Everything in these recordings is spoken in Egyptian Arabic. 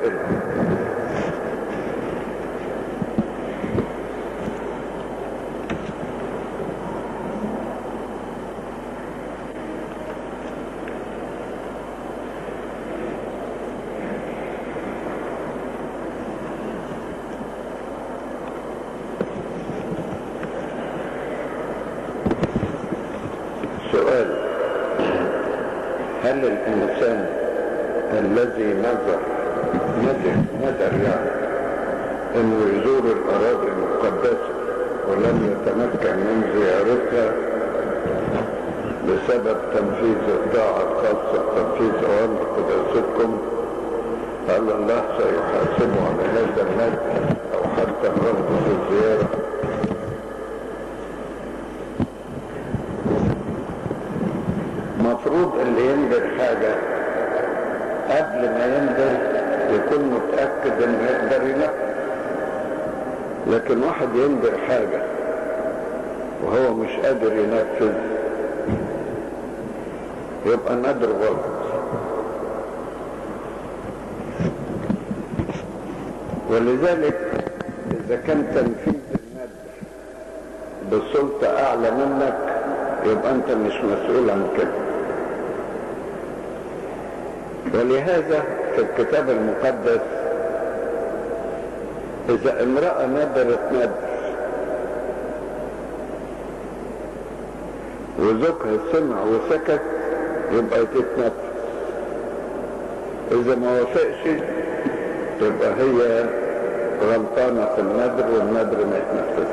أسئلة سؤال هل الإنسان الذي نظر ندر ندر يعني انه يزور الاراضي المقدسة ولم يتمكن من زيارتها بسبب تنفيذ الطاعة الخاصة بتنفيذ اوامر قداستكم هل الله سيحاسبه على هذا الندر او حتى الرفض في الزيارة مفروض اللي ينذر حاجة قبل ما ينذر يكون متأكد انه يقدر ينفذ لكن واحد ينذر حاجة وهو مش قادر ينفذ يبقى نذر غلط ولذلك اذا كان تنفيذ النذر بسلطة اعلى منك يبقى انت مش مسؤول عن كده ولهذا في الكتاب المقدس إذا امرأة نذرت نذر وزوجها سمع وسكت يبقى تتنفذ إذا ما وافقش تبقى هي غلطانة في النذر والنذر ما يتنفذ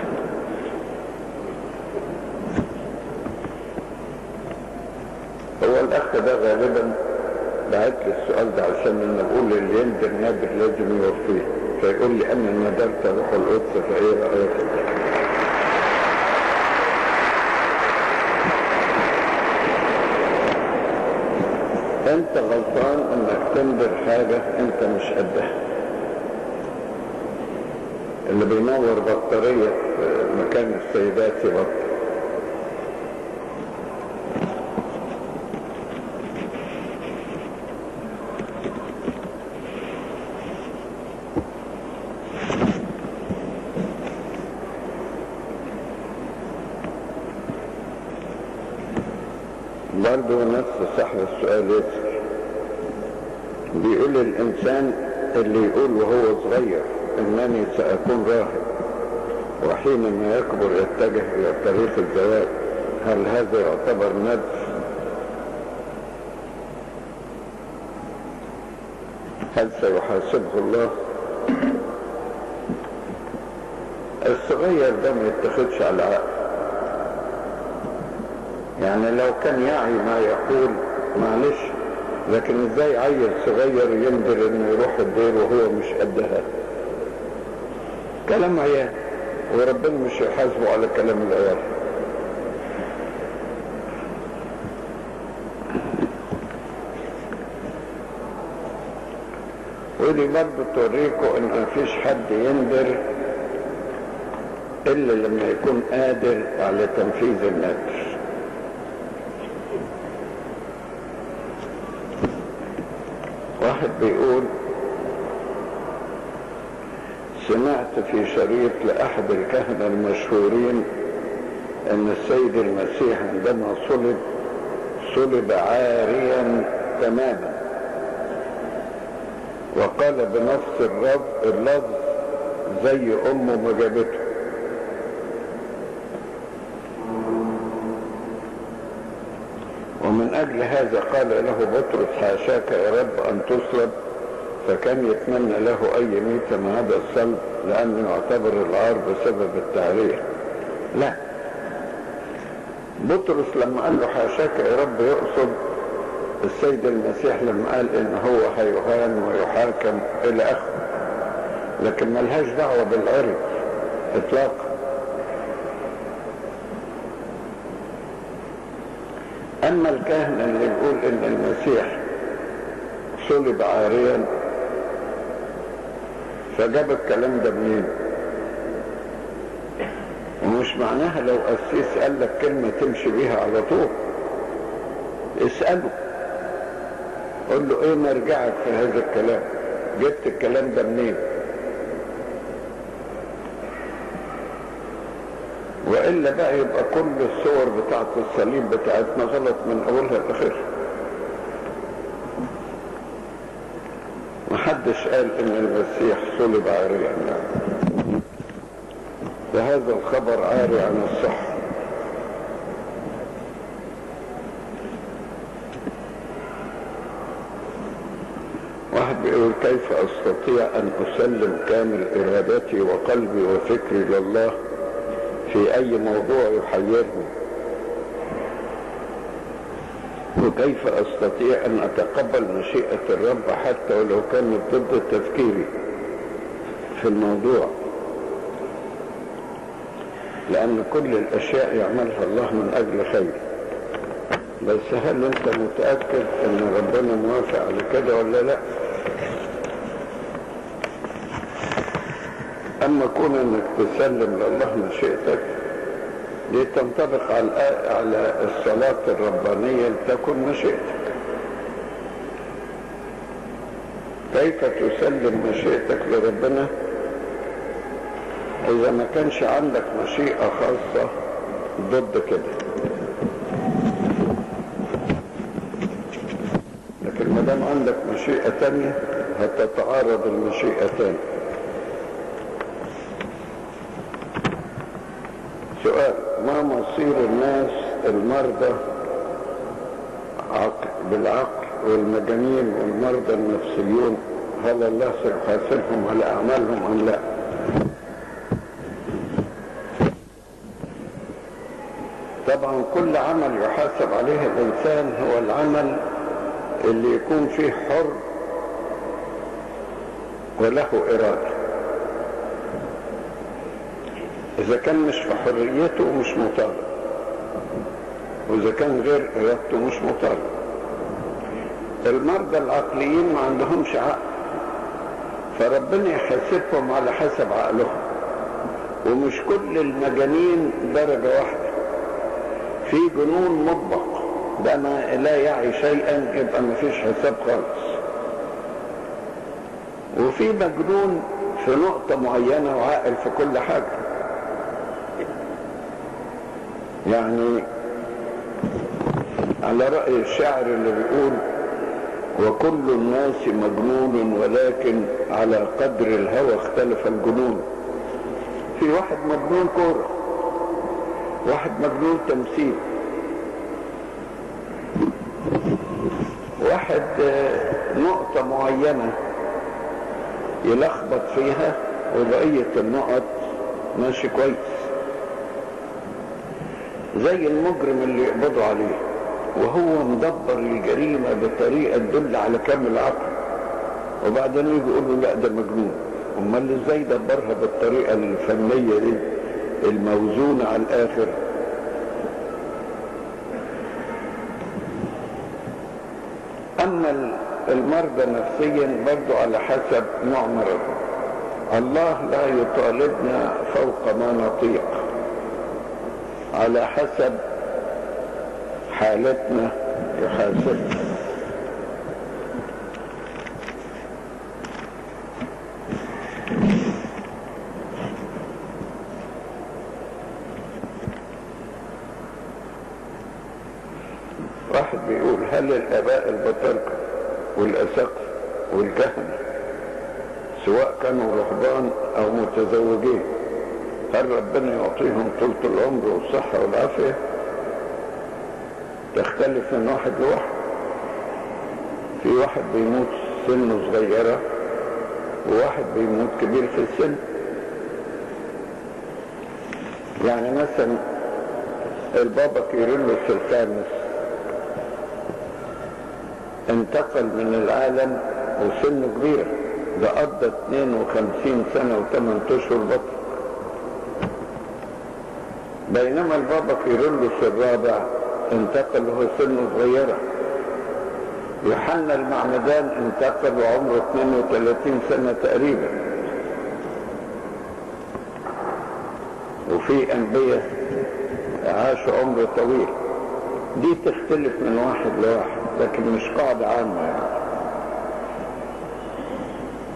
هو الأخ ده غالبا بعت لي السؤال ده عشان انا بقول اللي ينذر نذر لازم يوفيه فيقول لي انا نذرت اروح القدس فايه رايك؟ انت غلطان انك تنذر حاجة انت مش قدها اللي بينور بطارية في مكان السيدات يبطل برضه نفس صاحب السؤال يسأل بيقول الإنسان اللي يقول وهو صغير إنني سأكون راهب وحينما يكبر يتجه إلى طريق الزواج هل هذا يعتبر ندف؟ هل سيحاسبه الله؟ الصغير ده ما يتخذش على عقل يعني لو كان يعي ما يقول معلش لكن ازاي عيل صغير ينذر انه يروح الدير وهو مش قدها كلام عيال وربنا مش يحاسبه على كلام العيال ودي برضه توريكم ان مفيش حد ينذر الا لما يكون قادر على تنفيذ النذر واحد بيقول سمعت في شريط لأحد الكهنة المشهورين أن السيد المسيح عندما صلب صلب عاريا تماما وقال بنفس الرب اللفظ زي أمه ما جابته ومن أجل هذا قال له بطرس حاشاك يا رب أن تصلب فكان يتمنى له أي ميتة ما عدا الصلب لأنه يعتبر العار بسبب التعريف لا بطرس لما قال له حاشاك يا رب يقصد السيد المسيح لما قال ان هو هيهان ويحاكم الى اخره لكن ملهاش دعوة بالعرض اطلاقا اما الكاهن اللي يقول ان المسيح صلب عاريا فجاب الكلام ده منين ومش معناها لو قسيس قال لك كلمة تمشي بيها على طول اسأله قول له ايه مرجعك في هذا الكلام جبت الكلام ده منين والا بقى يبقى كل الصور بتاعت الصليب بتاعتنا غلط من اولها لاخرها محدش قال ان المسيح صلب عاريا يعني وهذا الخبر عاري عن الصحه واحد بيقول كيف استطيع ان اسلم كامل ارادتي وقلبي وفكري لله في اي موضوع يحيرني وكيف استطيع ان اتقبل مشيئة الرب حتى ولو كانت ضد تفكيري في الموضوع لان كل الاشياء يعملها الله من اجل خير بس هل انت متأكد ان ربنا موافق على كده ولا لا اما كون انك تسلم لله مشيئتك دي تنطبق على على الصلاة الربانية لتكن مشيئتك كيف تسلم مشيئتك لربنا اذا ما كانش عندك مشيئة خاصة ضد كده لكن ما دام عندك مشيئة تانية هتتعارض المشيئتان سؤال ما مصير الناس المرضى عقل بالعقل والمجانين والمرضى النفسيون هل الله سيحاسبهم على اعمالهم ام لا طبعا كل عمل يحاسب عليه الانسان هو العمل اللي يكون فيه حر وله اراده اذا كان مش في حريته مش مطالب واذا كان غير ارادته مش مطالب المرضى العقليين ما عندهمش عقل فربنا يحاسبهم على حسب عقلهم ومش كل المجانين درجة واحدة في جنون مطبق ده ما لا يعي شيئا يبقى ما فيش حساب خالص وفي مجنون في نقطة معينة وعاقل في كل حاجة يعني على رأي الشاعر اللي بيقول وكل الناس مجنون ولكن على قدر الهوى اختلف الجنون في واحد مجنون كورة واحد مجنون تمثيل واحد نقطة معينة يلخبط فيها وبقية النقط ماشي كويس زي المجرم اللي يقبضوا عليه وهو مدبر الجريمة بطريقة تدل على كامل عقل وبعدين يجي يقول له لا ده مجنون امال ازاي دبرها بالطريقة الفنية دي الموزونة على الاخر اما المرضى نفسيا برضو على حسب نوع مرضه الله لا يطالبنا فوق ما نطيق على حسب حالتنا يحاسبنا واحد بيقول هل الاباء البطاركة والاساقف والكهنة سواء كانوا رهبان او متزوجين هل ربنا يعطيهم طولة العمر والصحة والعافية تختلف من واحد لواحد في واحد بيموت سنه صغيرة وواحد بيموت كبير في السن يعني مثلا البابا كيرلس الخامس انتقل من العالم وسنه كبير ده قضى 52 سنة و8 اشهر بطل بينما البابا كيرلس الرابع انتقل وهو سنه صغيرة يوحنا المعمدان انتقل وعمره 32 سنة تقريبا وفي انبياء عاشوا عمر طويل دي تختلف من واحد لواحد لكن مش قاعدة عامة يعني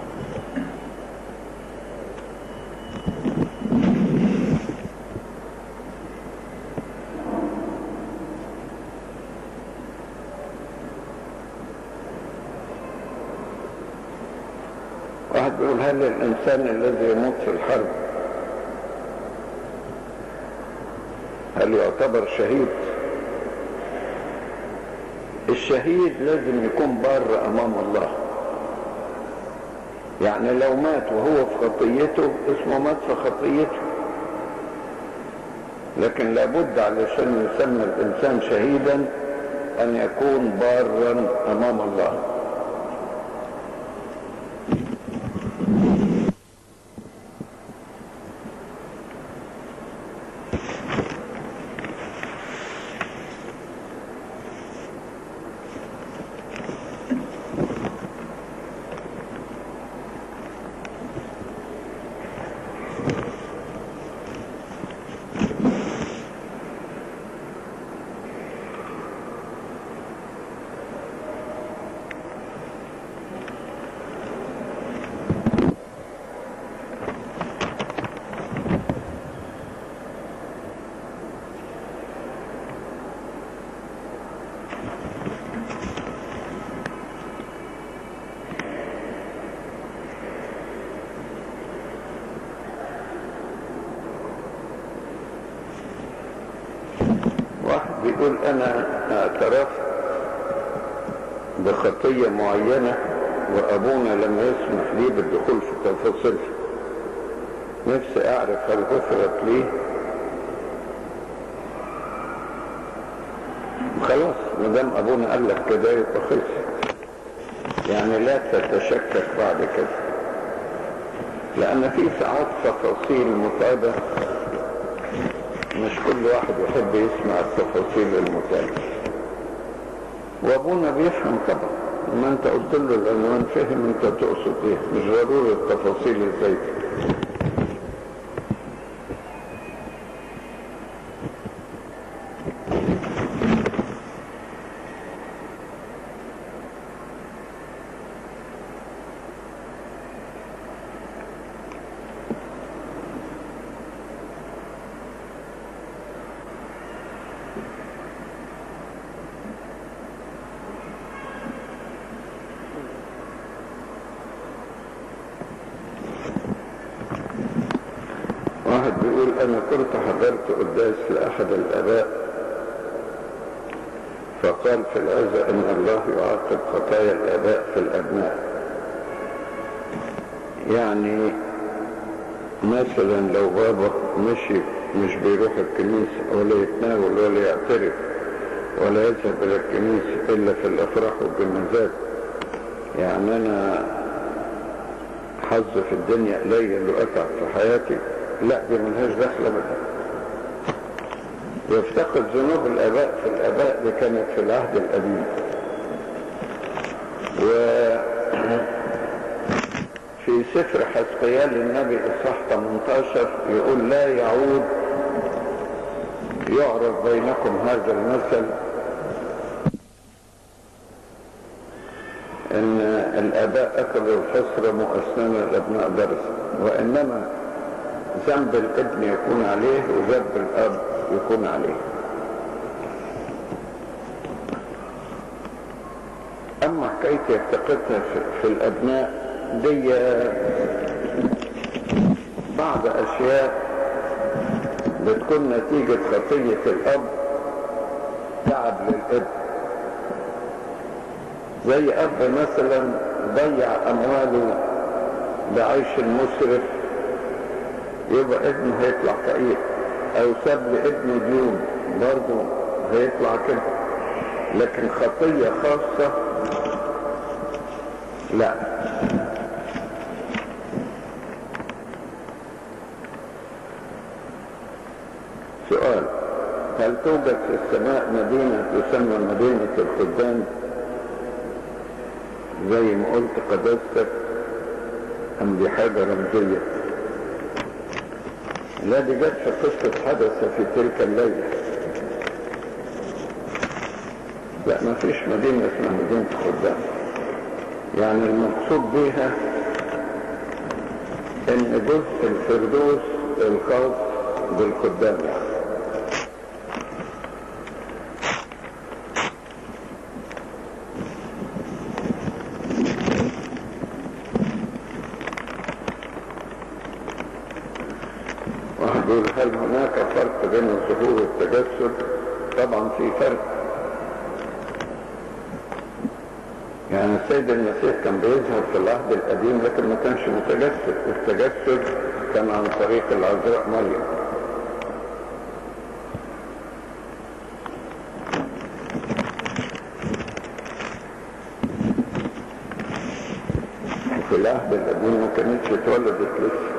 واحد بيقول هل الإنسان الذي يموت في الحرب هل يعتبر شهيد الشهيد لازم يكون بار أمام الله يعني لو مات وهو في خطيته اسمه مات في خطيته لكن لابد علشان يسمى الإنسان شهيدا أن يكون بارا أمام الله واحد بيقول انا اعترفت بخطية معينة وابونا لم يسمح لي بالدخول في تفاصيلها نفسي اعرف هل غفرت لي خلاص ما دام ابونا قال لك كده يبقى خلص يعني لا تتشكك بعد كده لان في ساعات تفاصيل متعبه مش كل واحد يحب يسمع التفاصيل المتعبه وابونا بيفهم طبعا لما انت قلت له العنوان فهم انت تقصد ايه مش ضروري التفاصيل ازاي واحد بيقول انا كنت حضرت قداس لاحد الاباء فقال في العزة ان الله يعاقب خطايا الاباء في الابناء يعني مثلا لو بابا مشي مش بيروح الكنيسة ولا يتناول ولا يعترف ولا يذهب الى الكنيسة الا في الافراح والجنازات يعني انا حظ في الدنيا قليل واتعب في حياتي لا دي ملهاش دخل بقى يفتقد ذنوب الاباء في الاباء دي كانت في العهد القديم و في سفر حسقيال النبي اصحاح 18 يقول لا يعود يعرض بينكم هذا المثل ان الاباء اكلوا الحسر مؤسننا الابناء درسا وانما ذنب الابن يكون عليه وذنب الاب يكون عليه اما حكايه يفتقدها في, في الابناء دي بعض اشياء بتكون نتيجة خطية الاب تعب للابن زي اب مثلا ضيع امواله بعيش المسرف يبقى ابنه هيطلع فقير او ساب لابنه ديون برضه هيطلع كده لكن خطية خاصة لا سؤال هل توجد في السماء مدينة تسمى مدينة الخدام زي ما قلت قداستك ام دي حاجة رمزية لا دي جت في قصة حدث في تلك الليلة لا ما فيش مدينة اسمها مدينة خدام يعني المقصود بيها ان جزء الفردوس الخاص بالخدام يعني يقول هل هناك فرق بين الظهور والتجسد طبعا في فرق يعني السيد المسيح كان بيظهر في العهد القديم لكن ما كانش متجسد التجسد كان عن طريق العذراء مريم وفي العهد القديم ما كانتش اتولدت لسه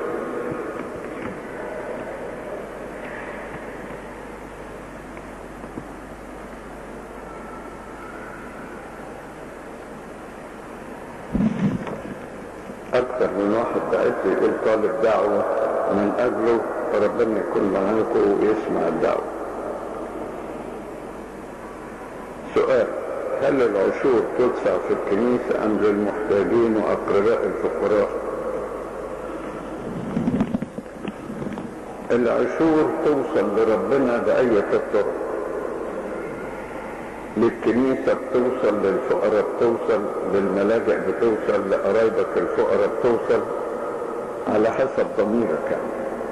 اكتر من واحد بعت لي يقول طالب دعوة من اجله ربنا يكون معاكم ويسمع الدعوة سؤال هل العشور تدفع في الكنيسة ام للمحتاجين واقرباء الفقراء العشور توصل لربنا بأية الطرق للكنيسة بتوصل للفقراء بتوصل للملاجئ بتوصل لقرايبك الفقراء بتوصل على حسب ضميرك يعني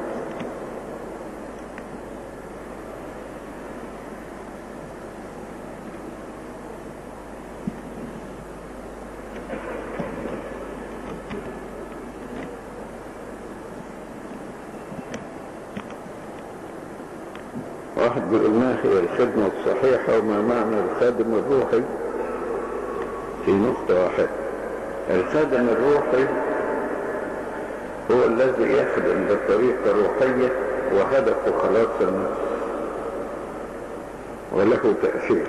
واحد بيقول ما هي الخدمة الصحيحة وما معنى الخادم الروحي في نقطة واحدة الخادم الروحي هو الذي يخدم بطريقة روحية وهدفه خلاص النفس وله تأثير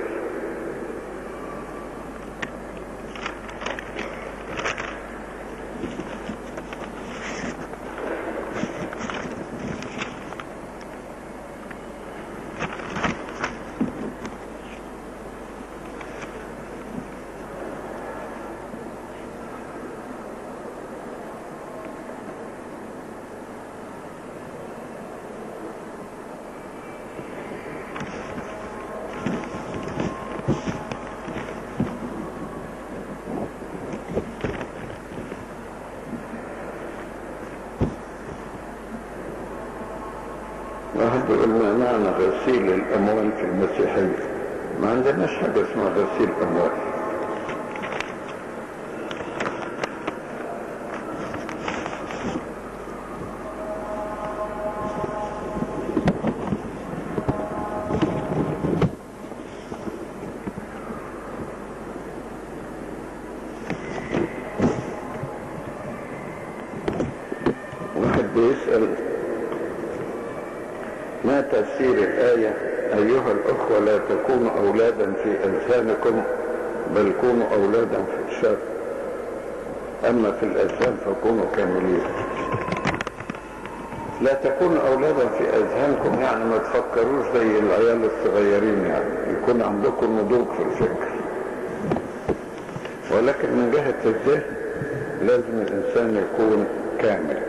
واحد بيقول ما معنى غسيل الأموال في المسيحية ما عندناش حاجة اسمها غسيل أموال واحد بيسأل ما تفسير الآية أيها الأخوة لا تكونوا أولادا في أذهانكم بل كونوا أولادا في الشر أما في الأذهان فكونوا كاملين لا تكونوا أولادا في أذهانكم يعني ما تفكروش زي العيال الصغيرين يعني يكون عندكم نضوج في الفكر ولكن من جهة الذهن لازم الإنسان يكون كامل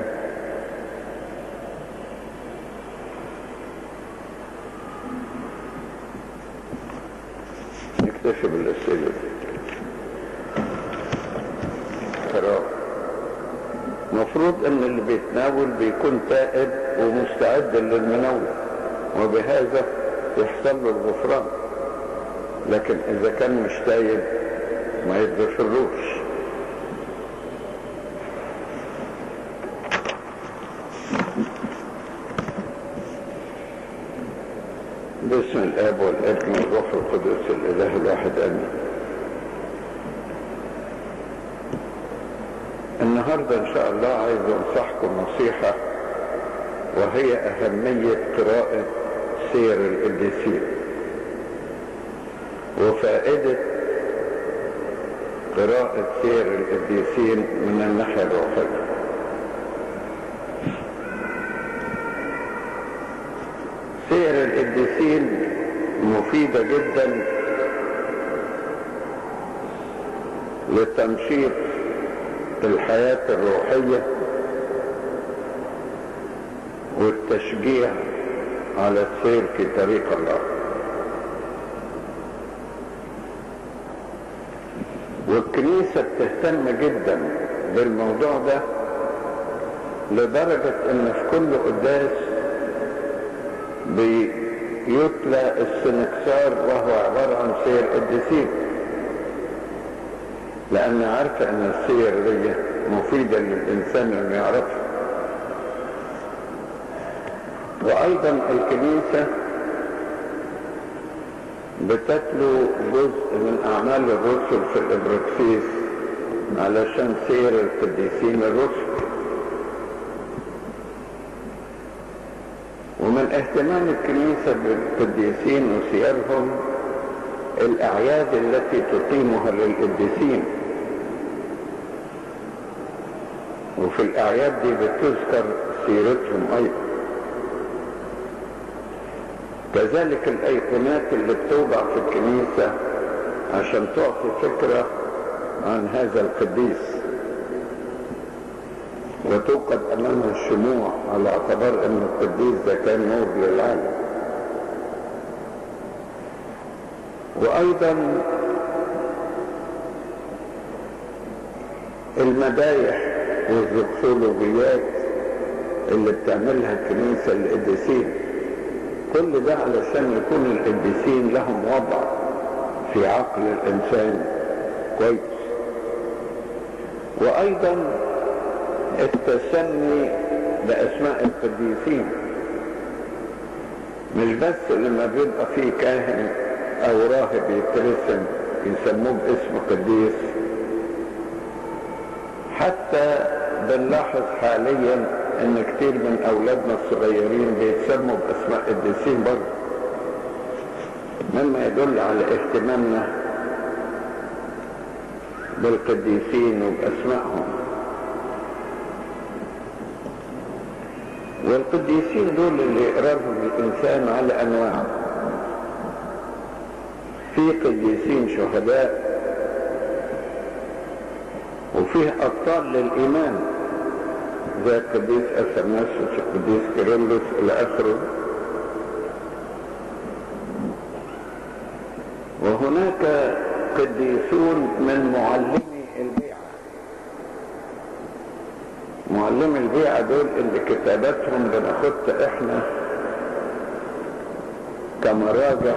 نكتفي بالأسئلة دي قرار مفروض ان اللي بيتناول بيكون تائب ومستعد للمناول وبهذا يحصل له الغفران لكن اذا كان مش تايب ما يتغفرلوش باسم الاب والابن والروح القدس الاله الواحد امين النهاردة ان شاء الله عايز انصحكم نصيحة وهي اهمية قراءة سير القديسين وفائدة قراءة سير القديسين من الناحية الروحية سير القديسين مفيدة جدا لتنشيط الحياة الروحية والتشجيع على السير في طريق الله والكنيسة بتهتم جدا بالموضوع ده لدرجة ان في كل قداس بيتلى السنكسار وهو عبارة عن سير قديسين لأن عارفة أن السير دي مفيدة للإنسان أن يعرفها وأيضا الكنيسة بتتلو جزء من أعمال الرسل في الإبراكسيس علشان سير القديسين الرسل ومن اهتمام الكنيسة بالقديسين وسيرهم الأعياد التي تقيمها للقديسين وفي الأعياد دي بتذكر سيرتهم أيضا كذلك الأيقونات اللي بتوضع في الكنيسة عشان تعطي فكرة عن هذا القديس وتوقد أمامها الشموع على اعتبار أن القديس ده كان نور للعالم وأيضا المدايح والزكسولوجيات اللي بتعملها الكنيسة القديسين كل ده علشان يكون القديسين لهم وضع في عقل الإنسان كويس وأيضا التسمي بأسماء القديسين مش بس لما بيبقى فيه كاهن أو راهب يترسم يسموه باسم قديس حتى بنلاحظ حاليا ان كتير من اولادنا الصغيرين بيتسموا باسماء قديسين برضه مما يدل على اهتمامنا بالقديسين وباسمائهم والقديسين دول اللي يقررهم الانسان على انواع في قديسين شهداء وفيه ابطال للايمان زي القديس اثناسوس القديس كيرلس الى اخره وهناك قديسون من معلمي البيعة معلمي البيعة دول اللي كتاباتهم بناخدها احنا كمراجع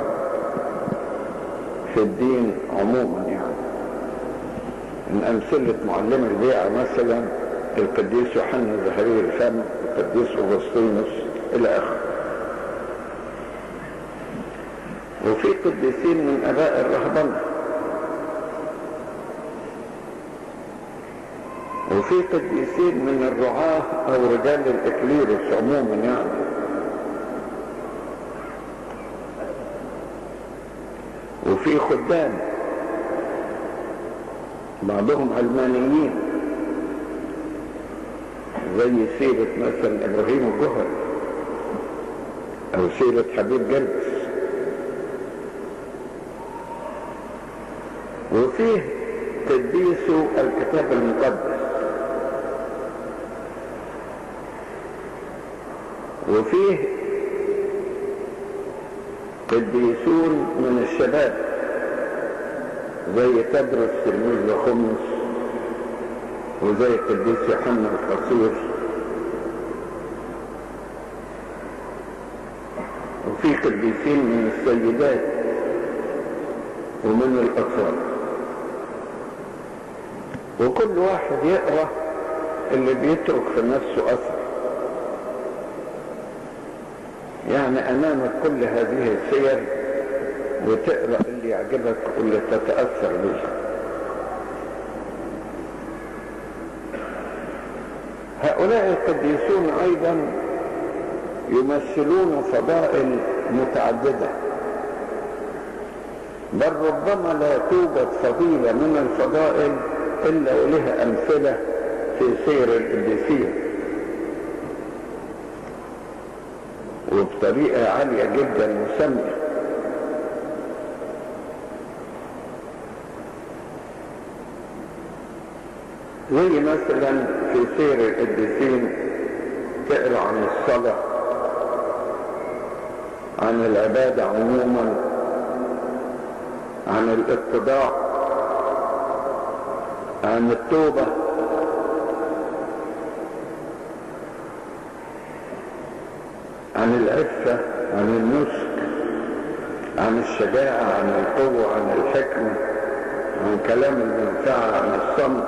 في الدين عموما يعني من امثلة معلم البيعة مثلا القديس يوحنا زهري الفم القديس اغسطينوس الى اخره وفي قديسين من اباء الرهبنه وفي قديسين من الرعاة او رجال الاكليروس عموما يعني وفي خدام بعضهم علمانيين زي سيرة مثلا ابراهيم الجهر او سيرة حبيب جلس وفيه قديسو الكتاب المقدس وفيه قديسون من الشباب زي تدرس تلميذ خمس وزي القديس يوحنا القصير وفي قديسين من السيدات ومن الأطفال وكل واحد يقرأ اللي بيترك في نفسه أثر يعني أمامك كل هذه السير وتقرأ اللي يعجبك واللي تتأثر به هؤلاء القديسون أيضا يمثلون فضائل متعددة بل ربما لا توجد فضيلة من الفضائل إلا ولها أمثلة في سير القديسين وبطريقة عالية جدا مسمية زي مثلا في سير القديسين تقرا عن الصلاة عن العبادة عموما عن الاتضاع عن التوبة عن العفة عن النسك عن الشجاعة عن القوة عن الحكمة عن كلام المنفعة عن الصمت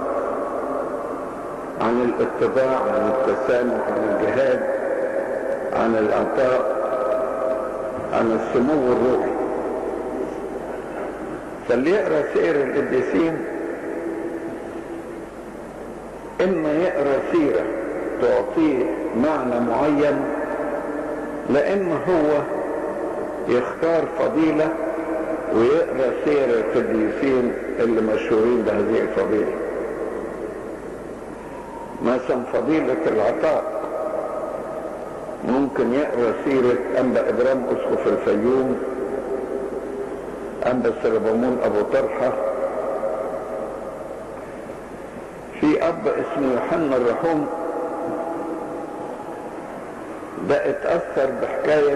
عن الاتباع عن التسامح عن الجهاد عن العطاء عن السمو الروحي فاللي يقرا سير القديسين اما يقرا سيره تعطيه معنى معين لا اما هو يختار فضيله ويقرا سير القديسين اللي مشهورين بهذه الفضيله مثلا فضيله العطاء ممكن يقرا سيره انبا ابرام اسقف الفيوم انبا سربمون ابو طرحه في اب اسمه يوحنا الرحوم ده اتاثر بحكايه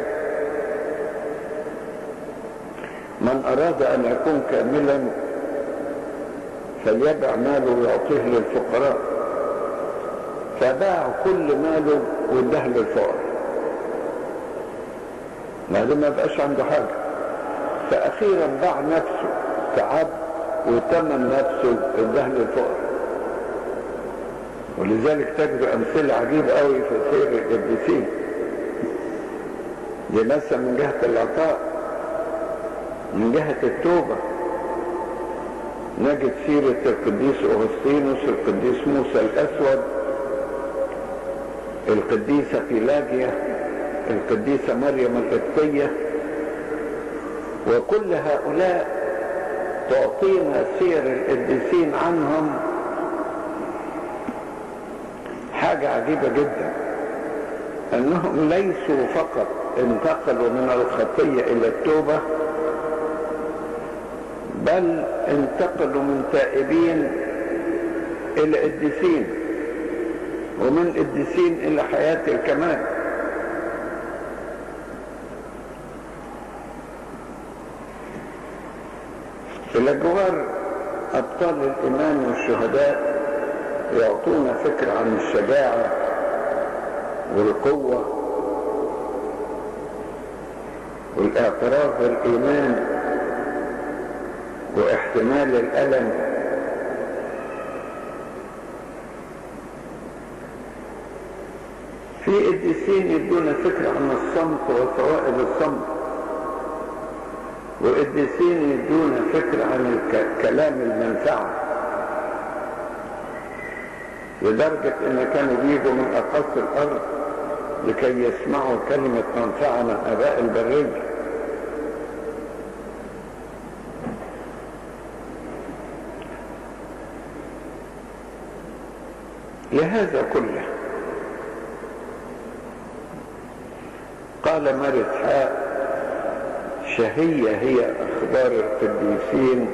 من اراد ان يكون كاملا فليبع ماله ويعطيه للفقراء فباع كل ماله واداه للفقراء بعدين ما بقاش عنده حاجه فاخيرا باع نفسه كعبد وثمن نفسه اداه للفقراء ولذلك تجد امثله عجيبه قوي في سير القديسين دي مثلا من جهه العطاء من جهه التوبه نجد سيرة القديس أغسطينوس القديس موسى الأسود القديسة بيلاجيا القديسة مريم القبطية وكل هؤلاء تعطينا سير القديسين عنهم حاجة عجيبة جدا انهم ليسوا فقط انتقلوا من الخطية الى التوبة بل انتقلوا من تائبين الى قديسين ومن قديسين الى حياة الكمال إلى جوار أبطال الإيمان والشهداء يعطونا فكرة عن الشجاعة والقوة والاعتراف بالإيمان واحتمال الألم في قديسين يدونا فكرة عن الصمت وفوائد الصمت وقديسين يدونا فكرة عن كلام المنفعة لدرجة ان كانوا بيجوا من اقصى الارض لكي يسمعوا كلمة منفعة من اباء البرية لهذا كله قال مرث حاء شهية هي أخبار القديسين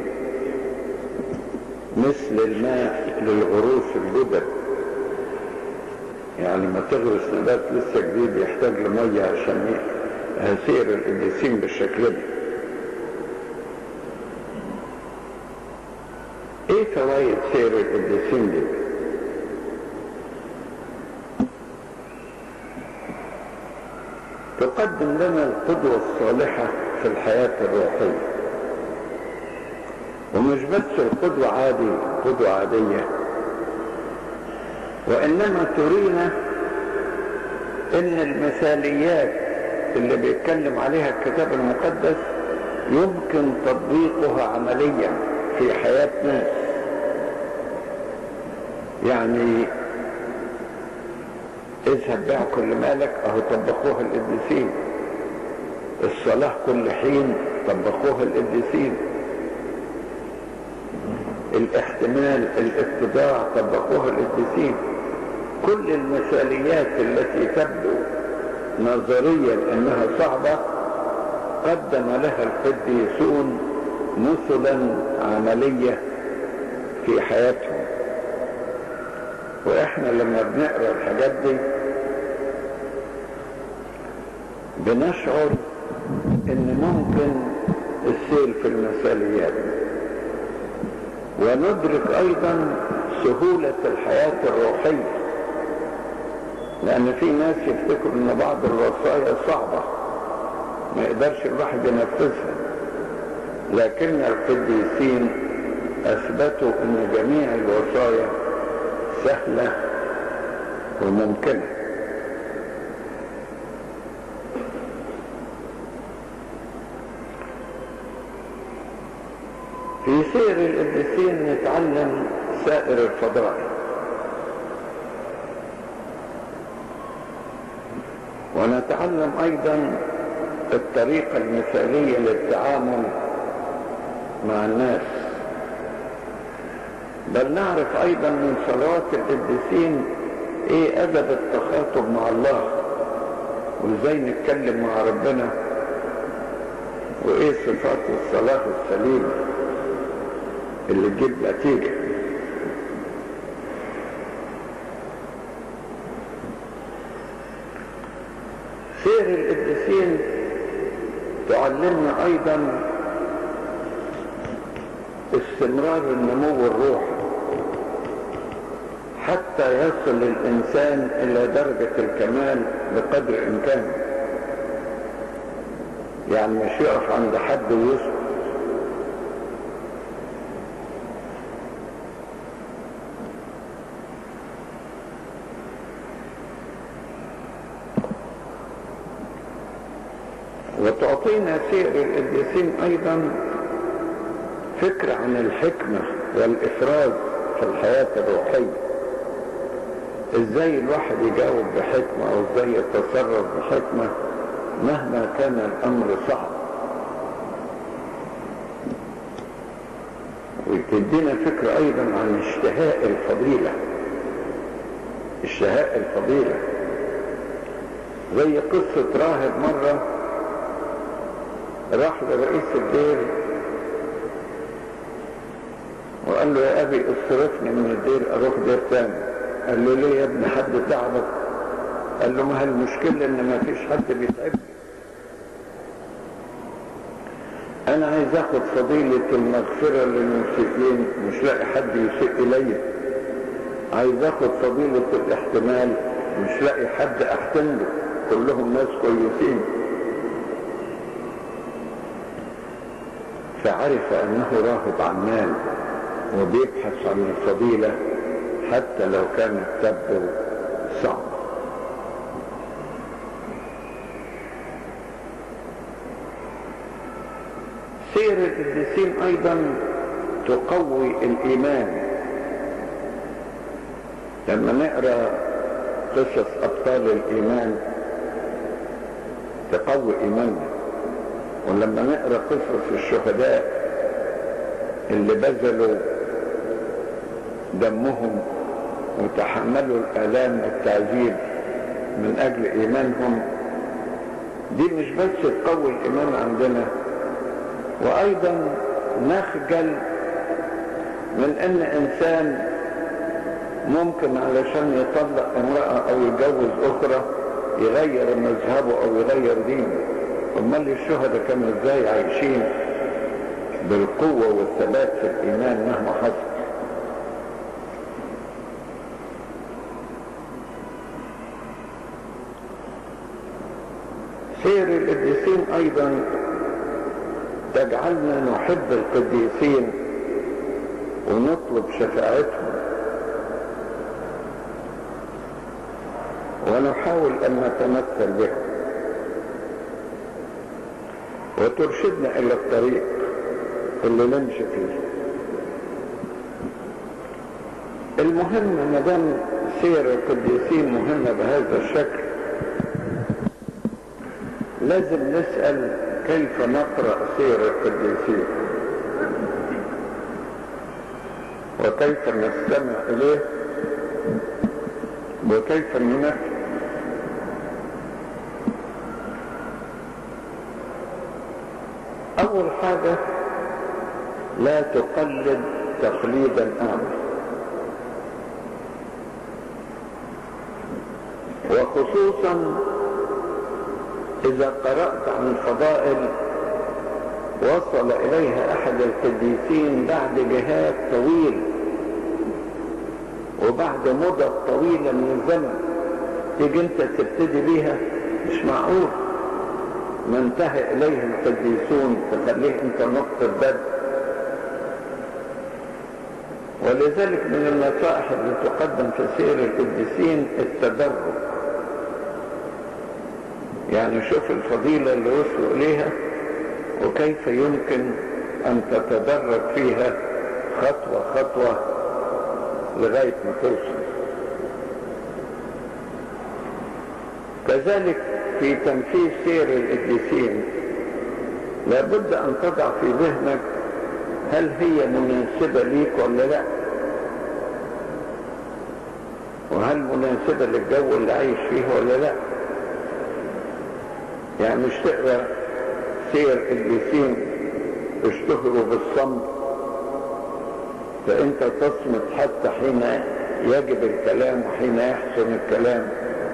مثل الماء للغروس الجدد يعني ما تغرس نبات لسه جديد يحتاج لمية عشان هسير القديسين بالشكل ده ايه فوائد سير القديسين دي تقدم لنا القدوة الصالحة في الحياة الروحية ومش بس القدوة عادي قدوة عادية وإنما ترينا إن المثاليات اللي بيتكلم عليها الكتاب المقدس يمكن تطبيقها عمليا في حياة ناس يعني اذهب بيع كل مالك اهو طبقوها القديسين الصلاة كل حين طبقوها القديسين الاحتمال الاتباع طبقوها القديسين كل المثاليات التي تبدو نظريا انها صعبة قدم لها القديسون مثلا عملية في حياتهم واحنا لما بنقرا الحاجات دي بنشعر ان ممكن السير في المثاليات وندرك ايضا سهولة الحياة الروحية لان في ناس يفتكروا ان بعض الوصايا صعبة ما يقدرش الواحد ينفذها لكن القديسين اثبتوا ان جميع الوصايا سهله وممكنه في سير القديسين نتعلم سائر الفضائل ونتعلم ايضا الطريقة المثالية للتعامل مع الناس بل نعرف ايضا من صلوات القديسين ايه ادب التخاطب مع الله وازاي نتكلم مع ربنا وايه صفات الصلاة السليمة اللي تجيب نتيجة سير القديسين تعلمنا ايضا استمرار النمو الروحي حتى يصل الانسان الى درجة الكمال بقدر امكانه يعني مش يقف عند حد ويسكت وتعطينا سير القديسين ايضا فكرة عن الحكمة والافراز في الحياة الروحية ازاي الواحد يجاوب بحكمة او ازاي يتصرف بحكمة مهما كان الامر صعب وتدينا فكرة ايضا عن اشتهاء الفضيلة اشتهاء الفضيلة زي قصة راهب مرة راح لرئيس الدير وقال له يا ابي اصرفني من الدير اروح دير تاني قال له ليه يا ابن حد تعبك قال له ما هي المشكلة ان ما فيش حد بيتعبني انا عايز اخد فضيلة المغفرة للمسيئين مش لاقي حد يسيء الي عايز اخد فضيلة الاحتمال مش لاقي حد احتمله كلهم ناس كويسين فعرف انه راهب عمال وبيبحث عن الفضيلة حتى لو كانت تبدو صعبة سير القديسين ايضا تقوي الايمان لما نقرا قصص ابطال الايمان تقوي ايماننا ولما نقرا قصص الشهداء اللي بذلوا دمهم وتحملوا الالام والتعذيب من اجل ايمانهم دي مش بس تقوي الايمان عندنا وايضا نخجل من ان انسان ممكن علشان يطلق امرأة او يتجوز اخرى يغير مذهبه او يغير دينه امال الشهداء كانوا ازاي عايشين بالقوة والثبات في الايمان مهما حصل سير القديسين ايضا تجعلنا نحب القديسين ونطلب شفاعتهم ونحاول ان نتمثل بهم وترشدنا الى الطريق اللي نمشي فيه المهم ما دام سير القديسين مهمه بهذا الشكل لازم نسال كيف نقرا سير القديسين وكيف نستمع اليه وكيف ننفذ اول حاجة لا تقلد تقليدا اعمى وخصوصا اذا قرأت عن الفضائل وصل اليها احد القديسين بعد جهاد طويل وبعد مدة طويلة من الزمن تيجي انت تبتدي بيها مش معقول ما انتهى إليه القديسون تخليه أنت نقطة بدء ولذلك من النصائح اللي تقدم في سير القديسين التدرج يعني شوف الفضيلة اللي وصلوا إليها وكيف يمكن أن تتدرج فيها خطوة خطوة لغاية ما توصل كذلك في تنفيذ سير القديسين لابد أن تضع في ذهنك هل هي مناسبة ليك ولا لا وهل مناسبة للجو اللي عايش فيه ولا لا يعني مش تقرا سير قديسين اشتهروا بالصمت فانت تصمت حتى حين يجب الكلام وحين يحسن الكلام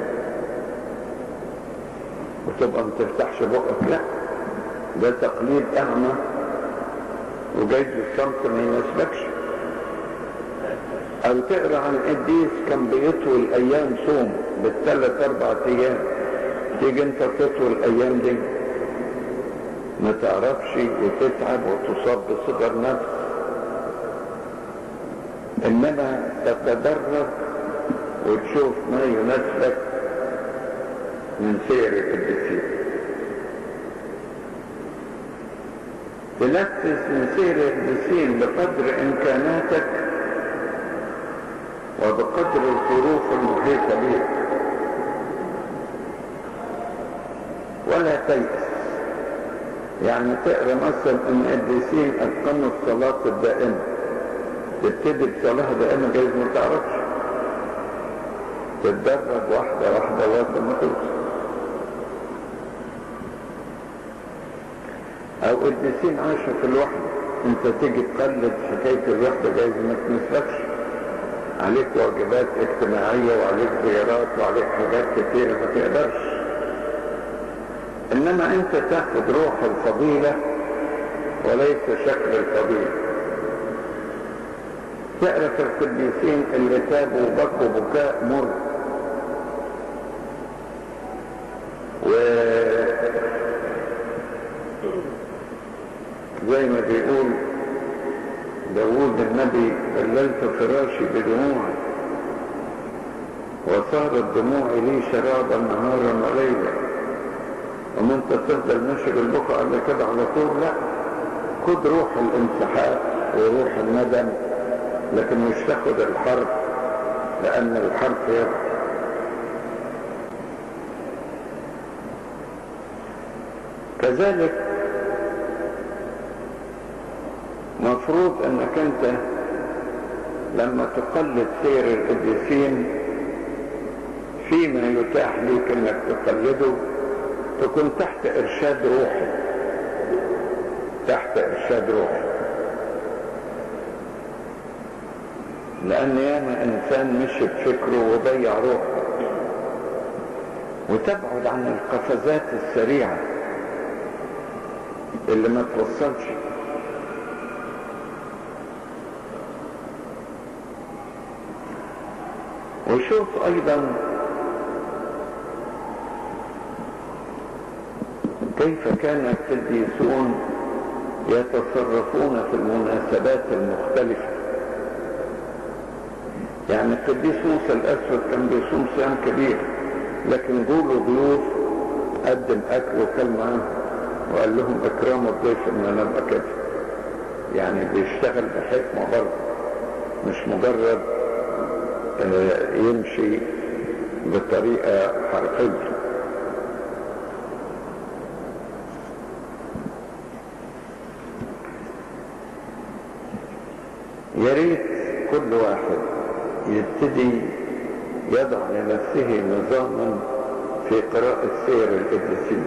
وتبقى ما تفتحش بقك لا ده تقليد اعمى وجايز الصمت ما يناسبكش او تقرا عن قديس كان بيطول ايام صوم بالثلاث اربع ايام تيجي انت تطول الايام دي ما تعرفش وتتعب وتصاب بصغر نفس انما تتدرج وتشوف ما يناسبك من سير القديسين تنفذ من سير القديسين بقدر امكاناتك وبقدر الظروف المحيطه بك ولا تيأس يعني تقرا مثلا ان القديسين اتقنوا الصلاه الدائمه تبتدي بصلاه دائمه جايز ما تعرفش تتدرج واحده واحده لغايه ما توصل او قديسين عاشوا في الوحده انت تيجي تقلد حكايه الوحده جايز ما تنسبكش عليك واجبات اجتماعيه وعليك زيارات وعليك حاجات كتيره ما تقدرش انما انت تاخد روح الفضيلة وليس شكل الفضيلة تقرا في القديسين اللي تابوا وبكوا بكاء مر و زي ما بيقول داوود النبي بللت فراشي بدموعي وصارت دموعي لي شرابا نهارا وليلا وما انت تفضل ماشي بالبكاء على كده على طول لا خد روح الانسحاب وروح الندم لكن مش تاخد الحرب لان الحرب يبقى كذلك مفروض انك انت لما تقلد سير القديسين فيما يتاح ليك انك تقلده تكون تحت ارشاد روحي تحت ارشاد روحي لان ياما انسان مشي بفكره وضيع روحه وتبعد عن القفزات السريعة اللي ما توصلش وشوف ايضا كيف كان القديسون يتصرفون في المناسبات المختلفة يعني القديس موسى الأسود كان بيصوم صيام كبير لكن جوله ضيوف قدم أكل وكل معاهم وقال لهم اكرموا الضيف ان انا ابقى كده يعني بيشتغل بحكمة برضه مش مجرد آه يمشي بطريقة حرفية يا ريت كل واحد يبتدي يضع لنفسه نظاما في قراءة سير القديسين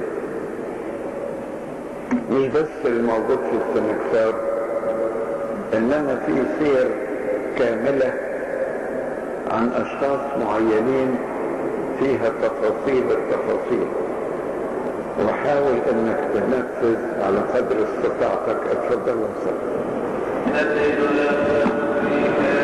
مش بس الموجود في السنكسار انما في سير كاملة عن اشخاص معينين فيها تفاصيل التفاصيل وحاول انك تنفذ على قدر استطاعتك اتفضل وصل نزل لك فيك